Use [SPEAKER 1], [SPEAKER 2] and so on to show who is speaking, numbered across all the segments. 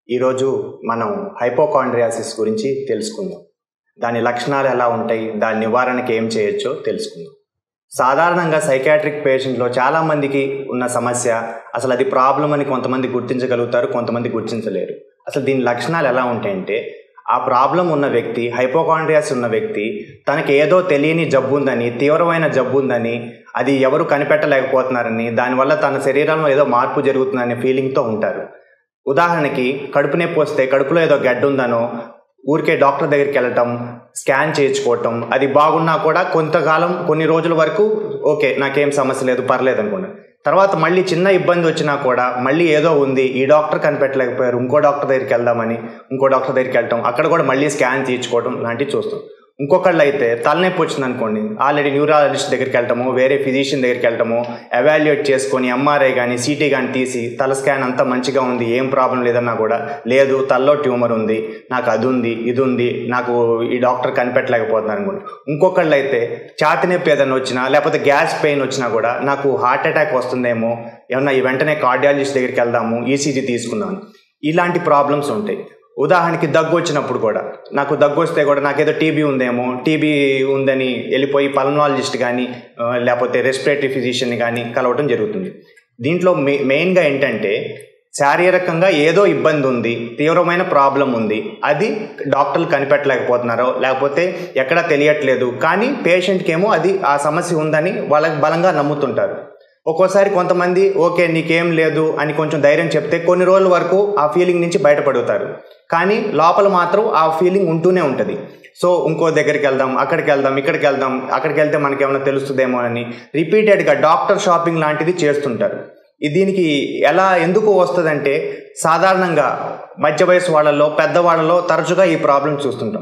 [SPEAKER 1] ఈరోజు మనం హైపోకాండ్రియాసిస్ గురించి తెలుసుకుందాం దాని లక్షణాలు ఎలా ఉంటాయి దాని నివారణకి ఏం చేయొచ్చో తెలుసుకుందాం సాధారణంగా సైకాట్రిక్ పేషెంట్లో చాలామందికి ఉన్న సమస్య అసలు అది ప్రాబ్లం అని కొంతమంది గుర్తించగలుగుతారు కొంతమంది గుర్తించలేరు అసలు దీని లక్షణాలు ఎలా ఉంటాయంటే ఆ ప్రాబ్లం ఉన్న వ్యక్తి హైపోకాండ్రియాస్ ఉన్న వ్యక్తి తనకి ఏదో తెలియని జబ్బు ఉందని తీవ్రమైన జబ్బు ఉందని అది ఎవరు కనిపెట్టలేకపోతున్నారని దానివల్ల తన శరీరంలో ఏదో మార్పు జరుగుతుందనే ఫీలింగ్తో ఉంటారు ఉదాహరణకి కడుపు నొప్పి వస్తే కడుపులో ఏదో గడ్డ ఉందనో ఊరికే డాక్టర్ దగ్గరికి వెళ్ళటం స్కాన్ చేయించుకోవటం అది బాగున్నా కూడా కొంతకాలం కొన్ని రోజుల వరకు ఓకే నాకేం సమస్య లేదు పర్లేదు అనుకున్నా తర్వాత మళ్ళీ చిన్న ఇబ్బంది వచ్చినా కూడా మళ్ళీ ఏదో ఉంది ఈ డాక్టర్ కనిపెట్టలేకపోయారు ఇంకో డాక్టర్ దగ్గరికి వెళ్దామని ఇంకో డాక్టర్ దగ్గరికి వెళ్ళటం అక్కడ కూడా మళ్ళీ స్కాన్ తీయించుకోవడం లాంటివి చూస్తాం ఇంకొకళ్ళు అయితే తలనొప్పి వచ్చింది అనుకోండి ఆల్రెడీ న్యూరాలజిస్ట్ దగ్గరికి వెళ్ళటము వేరే ఫిజిషియన్ దగ్గరికి వెళ్ళటము ఎవాల్యుయేట్ చేసుకొని ఎంఆర్ఐ కానీ సిటీ కానీ తీసి తల స్కాన్ అంతా మంచిగా ఉంది ఏం ప్రాబ్లం లేదన్నా కూడా లేదు తలలో ట్యూమర్ ఉంది నాకు అది ఉంది ఇది ఉంది నాకు ఈ డాక్టర్ కనిపెట్టలేకపోతున్నారు అనుకోండి ఇంకొకళ్ళు అయితే ఛాతి నొప్పి ఏదైనా వచ్చినా లేకపోతే గ్యాస్ పెయిన్ వచ్చినా కూడా నాకు హార్ట్ అటాక్ వస్తుందేమో ఏమన్నా ఈ వెంటనే కార్డియాలజిస్ట్ దగ్గరికి వెళ్దాము ఈసీజీ తీసుకుందాం ఇలాంటి ప్రాబ్లమ్స్ ఉంటాయి ఉదాహరణకి దగ్గు వచ్చినప్పుడు కూడా నాకు దగ్గు వస్తే కూడా నాకేదో టీబీ ఉందేమో టీబీ ఉందని వెళ్ళిపోయి పల్మనాలజిస్ట్ కానీ లేకపోతే రెస్పిరేటరీ ఫిజిషియన్ కానీ కలవటం జరుగుతుంది దీంట్లో మె మెయిన్గా ఏంటంటే శారీరకంగా ఏదో ఇబ్బంది ఉంది తీవ్రమైన ప్రాబ్లం ఉంది అది డాక్టర్లు కనిపెట్టలేకపోతున్నారో లేకపోతే ఎక్కడా తెలియట్లేదు కానీ పేషెంట్కి ఏమో అది ఆ సమస్య ఉందని వాళ్ళకి బలంగా నమ్ముతుంటారు ఒక్కోసారి కొంతమంది ఓకే నీకేం లేదు అని కొంచెం ధైర్యం చెప్తే కొన్ని రోజుల వరకు ఆ ఫీలింగ్ నుంచి బయటపడుతారు కానీ లోపల మాత్రం ఆ ఫీలింగ్ ఉంటూనే ఉంటుంది సో ఇంకో దగ్గరికి వెళ్దాం అక్కడికి వెళ్దాం ఇక్కడికి వెళ్దాం అక్కడికి వెళ్తే మనకి ఏమైనా తెలుస్తుందేమో అని రిపీటెడ్గా డాక్టర్ షాపింగ్ లాంటిది చేస్తుంటారు దీనికి ఎలా ఎందుకు వస్తుందంటే సాధారణంగా మధ్య వయసు వాళ్ళలో పెద్దవాళ్ళలో తరచుగా ఈ ప్రాబ్లం చూస్తుంటాం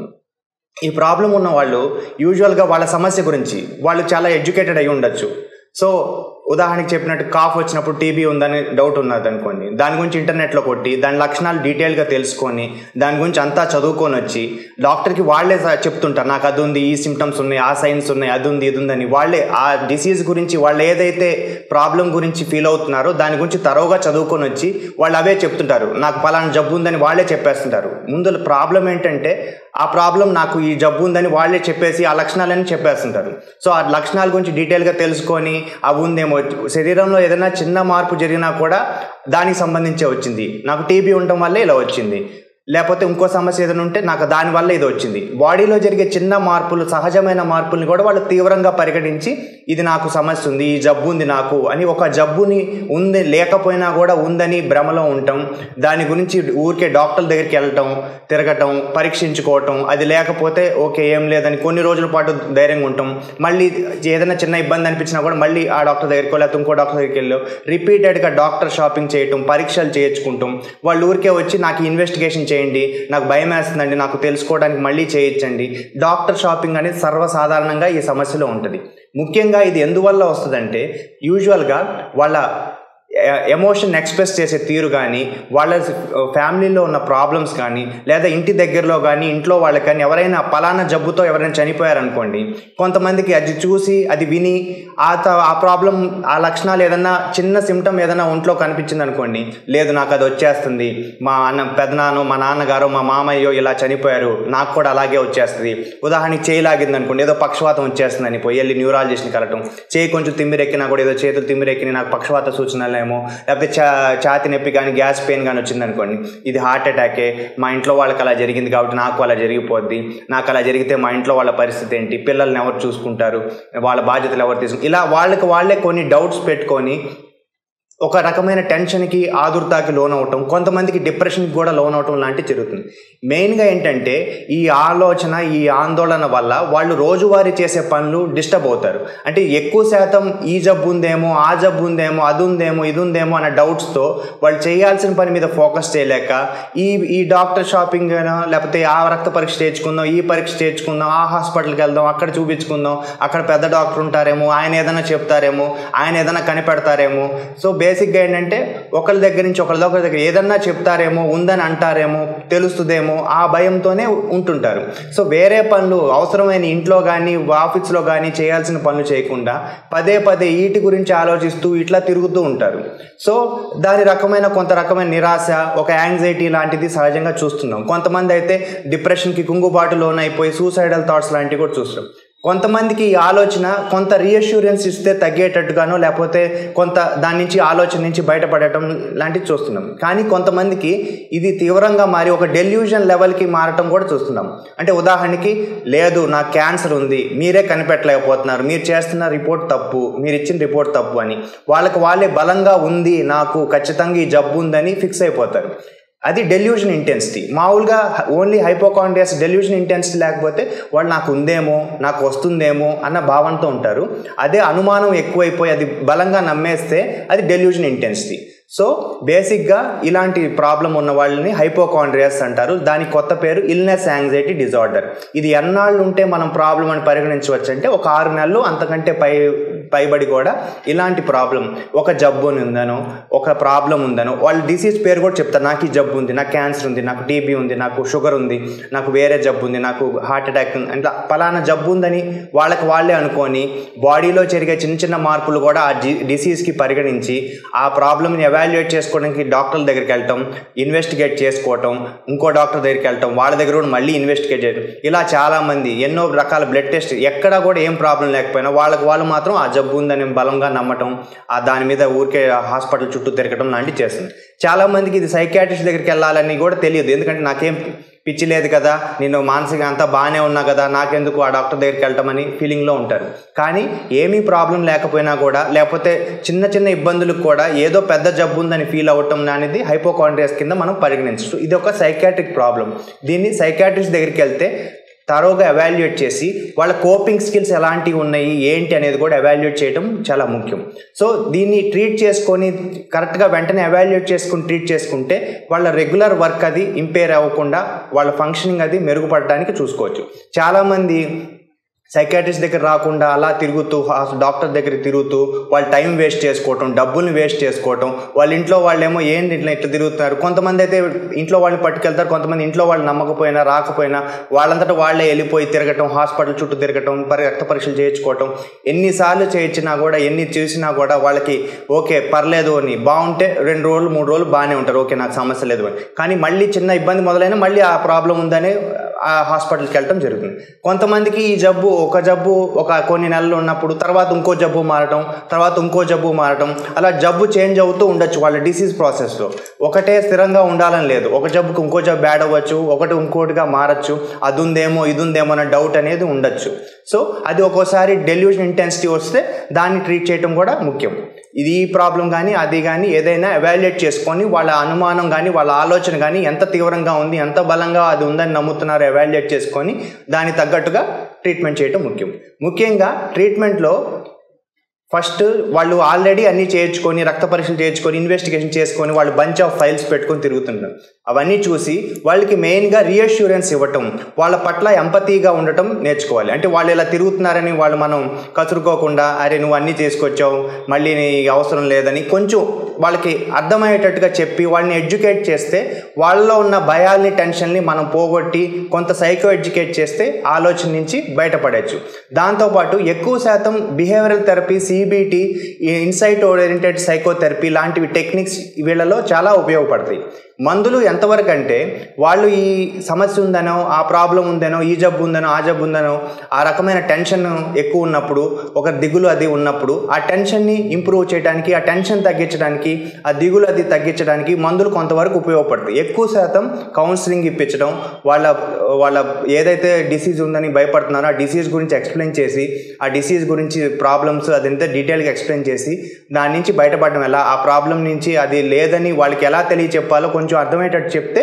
[SPEAKER 1] ఈ ప్రాబ్లం ఉన్న వాళ్ళు యూజువల్గా వాళ్ళ సమస్య గురించి వాళ్ళు చాలా ఎడ్యుకేటెడ్ అయి ఉండొచ్చు సో ఉదాహరణకి చెప్పినట్టు కాఫ్ వచ్చినప్పుడు టీబీ ఉందని డౌట్ ఉన్నది అనుకోండి దాని గురించి ఇంటర్నెట్లో కొట్టి దాని లక్షణాలు డీటెయిల్గా తెలుసుకొని దాని గురించి అంతా చదువుకొని వచ్చి డాక్టర్కి వాళ్ళే చెప్తుంటారు నాకు అది ఉంది ఈ సిమ్టమ్స్ ఉన్నాయి ఆ సైన్స్ ఉన్నాయి అది ఉంది ఇది ఉందని వాళ్ళే ఆ డిసీజ్ గురించి వాళ్ళు ఏదైతే ప్రాబ్లం గురించి ఫీల్ అవుతున్నారో దాని గురించి తరోగా చదువుకొని వచ్చి వాళ్ళు అవే చెప్తుంటారు నాకు పలానా జబ్బు ఉందని వాళ్ళే చెప్పేస్తుంటారు ముందు ప్రాబ్లం ఏంటంటే ఆ ప్రాబ్లం నాకు ఈ జబ్బు ఉందని వాళ్ళే చెప్పేసి ఆ లక్షణాలని చెప్పేస్తుంటారు సో ఆ లక్షణాల గురించి డీటెయిల్గా తెలుసుకొని అవి ఉందేమో శరీరంలో ఏదైనా చిన్న మార్పు జరిగినా కూడా దానికి సంబంధించే వచ్చింది నాకు టీబీ ఉండటం వల్లే ఇలా వచ్చింది లేకపోతే ఇంకో సమస్య ఏదైనా ఉంటే నాకు దానివల్ల ఇది వచ్చింది బాడీలో జరిగే చిన్న మార్పులు సహజమైన మార్పుల్ని కూడా వాళ్ళు తీవ్రంగా పరిగణించి ఇది నాకు సమస్య ఉంది ఈ జబ్బు ఉంది నాకు అని ఒక జబ్బుని ఉంది లేకపోయినా కూడా ఉందని భ్రమలో ఉండటం దాని గురించి ఊరికే డాక్టర్ దగ్గరికి వెళ్ళటం తిరగటం పరీక్షించుకోవటం అది లేకపోతే ఓకే ఏం లేదని కొన్ని రోజుల పాటు ధైర్యంగా ఉంటాం మళ్ళీ ఏదైనా చిన్న ఇబ్బంది అనిపించినా కూడా మళ్ళీ ఆ డాక్టర్ దగ్గరికి లేకపోతే ఇంకో డాక్టర్ దగ్గరికి వెళ్ళి రిపీటెడ్గా డాక్టర్ షాపింగ్ చేయటం పరీక్షలు చేయించుకుంటాం వాళ్ళు ఊరికే వచ్చి నాకు ఇన్వెస్టిగేషన్ చేయండి నాకు భయం వేస్తుందండి నాకు తెలుసుకోవడానికి మళ్ళీ చేయించండి డాక్టర్ షాపింగ్ అనేది సర్వసాధారణంగా ఈ సమస్యలో ఉంటుంది ముఖ్యంగా ఇది ఎందువల్ల వస్తుందంటే యూజువల్గా వాళ్ళ ఎమోషన్ ఎక్స్ప్రెస్ చేసే తీరు కానీ వాళ్ళ ఫ్యామిలీలో ఉన్న ప్రాబ్లమ్స్ కానీ లేదా ఇంటి దగ్గరలో కానీ ఇంట్లో వాళ్ళకి కానీ ఎవరైనా పలానా జబ్బుతో ఎవరైనా చనిపోయారనుకోండి కొంతమందికి అది చూసి అది విని ఆ ఆ ప్రాబ్లం ఆ లక్షణాలు ఏదన్నా చిన్న సిమ్టమ్ ఏదైనా ఒంట్లో కనిపించింది అనుకోండి లేదు నాకు అది వచ్చేస్తుంది మా అన్న పెదనాన్నో మా నాన్నగారో మా మామయ్యో ఇలా చనిపోయారు నాకు కూడా అలాగే వచ్చేస్తుంది ఉదాహరణకి చేయి లాగింది అనుకోండి ఏదో పక్షవాతం వచ్చేస్తుందని పోయి వెళ్ళి న్యూరాలజిస్ట్ని కలటం చేయి కొంచెం తిమ్మిరెక్కినా కూడా ఏదో చేతులు తిమ్మిరెక్కిన నాకు పక్షవాత సూచనలు ఏమో లేకపోతే చా ఛాతి నొప్పి కానీ గ్యాస్ పెయిన్ కానీ వచ్చింది అనుకోండి ఇది హార్ట్ అటాకే మా ఇంట్లో వాళ్ళకి అలా జరిగింది కాబట్టి నాకు అలా జరిగిపోద్ది నాకు అలా జరిగితే మా ఇంట్లో వాళ్ళ పరిస్థితి ఏంటి పిల్లల్ని ఎవరు చూసుకుంటారు వాళ్ళ బాధ్యతలు ఎవరు తీసుకుంటారు ఇలా వాళ్ళకి వాళ్ళే కొన్ని డౌట్స్ పెట్టుకొని ఒక రకమైన టెన్షన్కి ఆదుర్తాకి లోన్ అవటం కొంతమందికి డిప్రెషన్కి కూడా లోన్ అవటం లాంటివి జరుగుతుంది మెయిన్గా ఏంటంటే ఈ ఆలోచన ఈ ఆందోళన వల్ల వాళ్ళు రోజువారీ చేసే పనులు డిస్టర్బ్ అవుతారు అంటే ఎక్కువ శాతం ఈ జబ్బు ఉందేమో ఆ జబ్బు ఉందేమో అది ఉందేమో ఇది ఉందేమో అన్న డౌట్స్తో వాళ్ళు చేయాల్సిన పని మీద ఫోకస్ చేయలేక ఈ ఈ డాక్టర్ షాపింగ్ అయినా లేకపోతే ఆ రక్త పరీక్ష చేర్చుకుందాం ఈ పరీక్ష చేర్చుకుందాం ఆ హాస్పిటల్కి వెళ్దాం అక్కడ చూపించుకుందాం అక్కడ పెద్ద డాక్టర్ ఉంటారేమో ఆయన ఏదైనా చెప్తారేమో ఆయన ఏదైనా కనిపెడతారేమో సో బేసిక్గా ఏంటంటే ఒకరి దగ్గర నుంచి ఒకరి దగ్గర దగ్గర ఏదన్నా చెప్తారేమో ఉందని అంటారేమో తెలుస్తుందేమో ఆ భయంతోనే ఉంటుంటారు సో వేరే పనులు అవసరమైన ఇంట్లో కానీ ఆఫీస్లో కానీ చేయాల్సిన పనులు చేయకుండా పదే పదే వీటి గురించి ఆలోచిస్తూ ఇట్లా తిరుగుతూ ఉంటారు సో దాని రకమైన కొంత రకమైన నిరాశ ఒక యాంగ్జైటీ లాంటిది సహజంగా చూస్తున్నాం కొంతమంది అయితే డిప్రెషన్కి కుంగుబాటు లోన్ అయిపోయి సూసైడల్ థాట్స్ లాంటివి కూడా చూస్తున్నాం కొంతమందికి ఈ ఆలోచన కొంత రీఅష్యూరెన్స్ ఇస్తే తగ్గేటట్టుగానో లేకపోతే కొంత దాని నుంచి ఆలోచన నుంచి బయటపడటం లాంటివి చూస్తున్నాం కానీ కొంతమందికి ఇది తీవ్రంగా మారి ఒక డెల్యూజన్ లెవెల్కి మారటం కూడా చూస్తున్నాం అంటే ఉదాహరణకి లేదు నాకు క్యాన్సర్ ఉంది మీరే కనిపెట్టలేకపోతున్నారు మీరు చేస్తున్న రిపోర్ట్ తప్పు మీరు ఇచ్చిన రిపోర్ట్ తప్పు అని వాళ్ళకి వాళ్ళే బలంగా ఉంది నాకు ఖచ్చితంగా ఈ జబ్బు ఉందని ఫిక్స్ అయిపోతారు అది డెల్యూషన్ ఇంటెన్సిటీ మామూలుగా ఓన్లీ హైపోకాండ్రియాస్ డెల్యూషన్ ఇంటెన్సిటీ లేకపోతే వాళ్ళు నాకు ఉందేమో నాకు వస్తుందేమో అన్న భావనతో ఉంటారు అదే అనుమానం ఎక్కువైపోయి అది బలంగా నమ్మేస్తే అది డెల్యూషన్ ఇంటెన్సిటీ సో బేసిక్గా ఇలాంటి ప్రాబ్లం ఉన్న వాళ్ళని హైపోకాండ్రియాస్ అంటారు దాని కొత్త పేరు ఇల్నెస్ యాంగ్జైటీ డిజార్డర్ ఇది ఎన్నాళ్ళు ఉంటే మనం ప్రాబ్లం అని పరిగణించవచ్చు అంటే ఒక ఆరు నెలలు అంతకంటే పై పైబడి కూడా ఇలాంటి ప్రాబ్లం ఒక జబ్బు ఉందనో ఒక ప్రాబ్లం ఉందనో వాళ్ళ డిసీజ్ పేరు కూడా చెప్తారు నాకు ఈ జబ్బు ఉంది నాకు క్యాన్సర్ ఉంది నాకు టీబీ ఉంది నాకు షుగర్ ఉంది నాకు వేరే జబ్బు ఉంది నాకు హార్ట్ అటాక్ ఉంది అంటే ఫలానా జబ్బు ఉందని వాళ్ళకి వాళ్ళే అనుకొని బాడీలో జరిగే చిన్న చిన్న మార్పులు కూడా ఆ జి డిసీజ్కి పరిగణించి ఆ ప్రాబ్లమ్ని ఎవాల్యుయేట్ చేసుకోవడానికి డాక్టర్ల దగ్గరికి వెళ్ళటం ఇన్వెస్టిగేట్ చేసుకోవటం ఇంకో డాక్టర్ దగ్గరికి వెళ్ళటం వాళ్ళ దగ్గర కూడా మళ్ళీ ఇన్వెస్టిగేట్ చేయడం ఇలా చాలామంది ఎన్నో రకాల బ్లడ్ టెస్ట్ ఎక్కడా కూడా ఏం ప్రాబ్లం లేకపోయినా వాళ్ళకి వాళ్ళు మాత్రం ఆ జబ్బు ఉందని బలంగా నమ్మటం ఆ దాని మీద ఊరికే హాస్పిటల్ చుట్టూ తిరగటం లాంటివి చేస్తుంది చాలామందికి ఇది సైకాట్రిస్ట్ దగ్గరికి వెళ్ళాలని కూడా తెలియదు ఎందుకంటే నాకేం పిచ్చి లేదు కదా నేను మానసికంగా అంతా బాగానే ఉన్నా కదా నాకెందుకు ఆ డాక్టర్ దగ్గరికి వెళ్ళటమని ఫీలింగ్లో ఉంటారు కానీ ఏమీ ప్రాబ్లం లేకపోయినా కూడా లేకపోతే చిన్న చిన్న ఇబ్బందులకు కూడా ఏదో పెద్ద జబ్బు ఉందని ఫీల్ అవ్వటం అనేది హైపోకాండ్రియాస్ కింద మనం పరిగణించచ్చు ఇది ఒక సైకాట్రిక్ ప్రాబ్లం దీన్ని సైకాట్రిస్ట్ దగ్గరికి వెళ్తే తరోగా ఎవాల్యుయేట్ చేసి వాళ్ళ కోపింగ్ స్కిల్స్ ఎలాంటివి ఉన్నాయి ఏంటి అనేది కూడా ఎవాల్యుయేట్ చేయడం చాలా ముఖ్యం సో దీన్ని ట్రీట్ చేసుకొని కరెక్ట్గా వెంటనే ఎవాల్యుయేట్ చేసుకుని ట్రీట్ చేసుకుంటే వాళ్ళ రెగ్యులర్ వర్క్ అది ఇంపేర్ అవ్వకుండా వాళ్ళ ఫంక్షనింగ్ అది మెరుగుపడడానికి చూసుకోవచ్చు చాలామంది సైకాట్రిస్ట్ దగ్గర రాకుండా అలా తిరుగుతూ డాక్టర్ దగ్గర తిరుగుతూ వాళ్ళు టైం వేస్ట్ చేసుకోవటం డబ్బుల్ని వేస్ట్ చేసుకోవటం వాళ్ళ ఇంట్లో వాళ్ళేమో ఏంటి ఇట్లా ఇట్లా తిరుగుతున్నారు కొంతమంది అయితే ఇంట్లో వాళ్ళని పట్టుకెళ్తారు కొంతమంది ఇంట్లో వాళ్ళు నమ్మకపోయినా రాకపోయినా వాళ్ళంతటా వాళ్ళే వెళ్ళిపోయి తిరగటం హాస్పిటల్ చుట్టూ తిరగటం పరి రక్త పరీక్షలు చేయించుకోవటం ఎన్నిసార్లు చేయించినా కూడా ఎన్ని చూసినా కూడా వాళ్ళకి ఓకే పర్లేదు అని బాగుంటే రెండు రోజులు మూడు రోజులు బాగానే ఉంటారు ఓకే నాకు సమస్య లేదు అని కానీ మళ్ళీ చిన్న ఇబ్బంది మొదలైనా మళ్ళీ ఆ ప్రాబ్లం ఉందని ఆ హాస్పిటల్కి వెళ్ళటం జరుగుతుంది కొంతమందికి ఈ జబ్బు ఒక జబ్బు ఒక కొన్ని నెలలు ఉన్నప్పుడు తర్వాత ఇంకో జబ్బు మారటం తర్వాత ఇంకో జబ్బు మారటం అలా జబ్బు చేంజ్ అవుతూ ఉండొచ్చు వాళ్ళ డిసీజ్ ప్రాసెస్లో ఒకటే స్థిరంగా ఉండాలని లేదు ఒక జబ్బుకి ఇంకో జబ్బు యాడ్ అవ్వచ్చు ఒకటి ఇంకోటిగా మారచ్చు అది ఉందేమో ఇది ఉందేమో అన్న డౌట్ అనేది ఉండొచ్చు సో అది ఒక్కోసారి డెల్యూషన్ ఇంటెన్సిటీ వస్తే దాన్ని ట్రీట్ చేయడం కూడా ముఖ్యం ఇది ఈ ప్రాబ్లం కానీ అది కానీ ఏదైనా ఎవాల్యుయేట్ చేసుకొని వాళ్ళ అనుమానం కానీ వాళ్ళ ఆలోచన కానీ ఎంత తీవ్రంగా ఉంది ఎంత బలంగా అది ఉందని నమ్ముతున్నారో ఎవాల్యుయేట్ చేసుకొని దానికి తగ్గట్టుగా ట్రీట్మెంట్ చేయడం ముఖ్యం ముఖ్యంగా ట్రీట్మెంట్లో ఫస్ట్ వాళ్ళు ఆల్రెడీ అన్నీ చేర్చుకొని రక్త పరీక్షలు చేర్చుకొని ఇన్వెస్టిగేషన్ చేసుకొని వాళ్ళు బంచ్ ఆఫ్ ఫైల్స్ పెట్టుకొని తిరుగుతుంటారు అవన్నీ చూసి వాళ్ళకి మెయిన్గా రీఅష్యూరెన్స్ ఇవ్వటం వాళ్ళ పట్ల ఎంపతీగా ఉండటం నేర్చుకోవాలి అంటే వాళ్ళు ఇలా తిరుగుతున్నారని వాళ్ళు మనం కసురుకోకుండా అరే నువ్వు అన్నీ చేసుకొచ్చావు మళ్ళీ నీ అవసరం లేదని కొంచెం వాళ్ళకి అర్థమయ్యేటట్టుగా చెప్పి వాళ్ళని ఎడ్యుకేట్ చేస్తే వాళ్ళలో ఉన్న భయాల్ని టెన్షన్ని మనం పోగొట్టి కొంత సైకో ఎడ్యుకేట్ చేస్తే ఆలోచన నుంచి బయటపడవచ్చు దాంతోపాటు ఎక్కువ శాతం behavioural therapy CBT insight oriented psychotherapy లాంటివి టెక్నిక్స్ వీళ్ళలో చాలా ఉపయోగపడతాయి మందులు ఎంతవరకు అంటే వాళ్ళు ఈ సమస్య ఉందనో ఆ ప్రాబ్లం ఉందనో ఈ జబ్బు ఉందనో ఆ జబ్బు ఉందనో ఆ రకమైన టెన్షన్ ఎక్కువ ఉన్నప్పుడు ఒక దిగులు అది ఉన్నప్పుడు ఆ టెన్షన్ని ఇంప్రూవ్ చేయడానికి ఆ టెన్షన్ తగ్గించడానికి ఆ దిగులు అది తగ్గించడానికి మందులు కొంతవరకు ఉపయోగపడతాయి ఎక్కువ శాతం కౌన్సిలింగ్ ఇప్పించడం వాళ్ళ వాళ్ళ ఏదైతే డిసీజ్ ఉందని భయపడుతున్నారో ఆ డిసీజ్ గురించి ఎక్స్ప్లెయిన్ చేసి ఆ డిసీజ్ గురించి ప్రాబ్లమ్స్ అదంతా డీటెయిల్గా ఎక్స్ప్లెయిన్ చేసి దాని నుంచి బయటపడడం ఎలా ఆ ప్రాబ్లం నుంచి అది లేదని వాళ్ళకి ఎలా తెలియచెప్పాలో కొంచెం అర్థమయ్యేటట్టు చెప్తే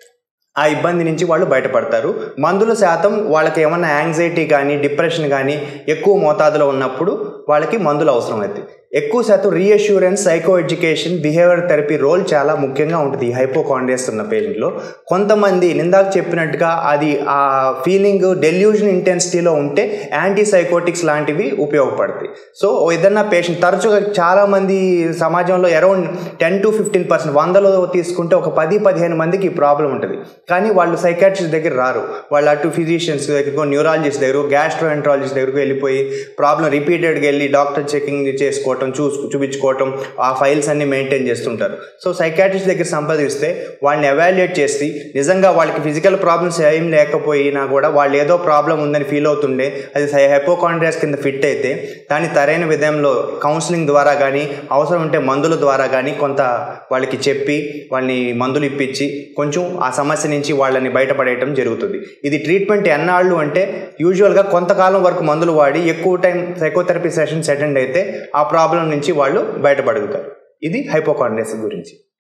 [SPEAKER 1] ఆ ఇబ్బంది నుంచి వాళ్ళు బయటపడతారు మందుల శాతం వాళ్ళకి ఏమన్నా యాంగ్జైటీ కానీ డిప్రెషన్ కానీ ఎక్కువ మోతాదులో ఉన్నప్పుడు వాళ్ళకి మందులు అవసరం అవుతాయి ఎక్కువ శాతం reassurance psychoeducation behaviour therapy role చాలా ముఖ్యంగా ఉంటుంది ఈ హైపోకాండ్రియస్ ఉన్న పేషెంట్లో కొంతమంది నిందాక చెప్పినట్టుగా అది ఆ ఫీలింగ్ డెల్యూజన్ ఇంటెన్సిటీలో ఉంటే యాంటీ సైకోటిక్స్ లాంటివి ఉపయోగపడతాయి సో ఏదన్నా పేషెంట్ తరచుగా చాలామంది సమాజంలో around ten to fifteen percent వందలో తీసుకుంటే ఒక పది పదిహేను మందికి ఈ ప్రాబ్లం ఉంటుంది కానీ వాళ్ళు సైకాట్రిస్ట్ దగ్గర రారు వాళ్ళు అటు ఫిజిషియన్స్ దగ్గరకు న్యూరాలజిస్ట్ దగ్గర గ్యాస్ట్రో ఎంట్రాలజిస్ట్ దగ్గరకు వెళ్ళిపోయి ప్రాబ్లం రిపీటెడ్గా వెళ్ళి డాక్టర్ చెకింగ్ చేసుకోవటం చూసు చూపించుకోవటం ఆ ఫైల్స్ అన్ని మెయింటైన్ చేస్తుంటారు సో సైకాట్రిస్ట్ దగ్గర సంపాదిస్తే వాళ్ళని ఎవాల్యుయేట్ చేసి నిజంగా వాళ్ళకి ఫిజికల్ ప్రాబ్లమ్స్ ఏం లేకపోయినా కూడా వాళ్ళు ఏదో ప్రాబ్లం ఉందని ఫీల్ అవుతుండే అది హైపోకాండ్రియాస్ కింద ఫిట్ అయితే దాన్ని తరైన విధంలో కౌన్సిలింగ్ ద్వారా కానీ అవసరం ఉంటే మందుల ద్వారా కానీ కొంత వాళ్ళకి చెప్పి వాళ్ళని మందులు ఇప్పించి కొంచెం ఆ సమస్య నుంచి వాళ్ళని బయటపడేయటం జరుగుతుంది ఇది ట్రీట్మెంట్ ఎన్నాళ్ళు అంటే యూజువల్గా కొంతకాలం వరకు మందులు వాడి ఎక్కువ టైం సైకోథెరపీ సెషన్స్ అటెండ్ అయితే ఆ ప్రాబ్లం నుంచి వాళ్ళు బయటపడగలుగుతారు ఇది హైపోకాండ్రియస్ గురించి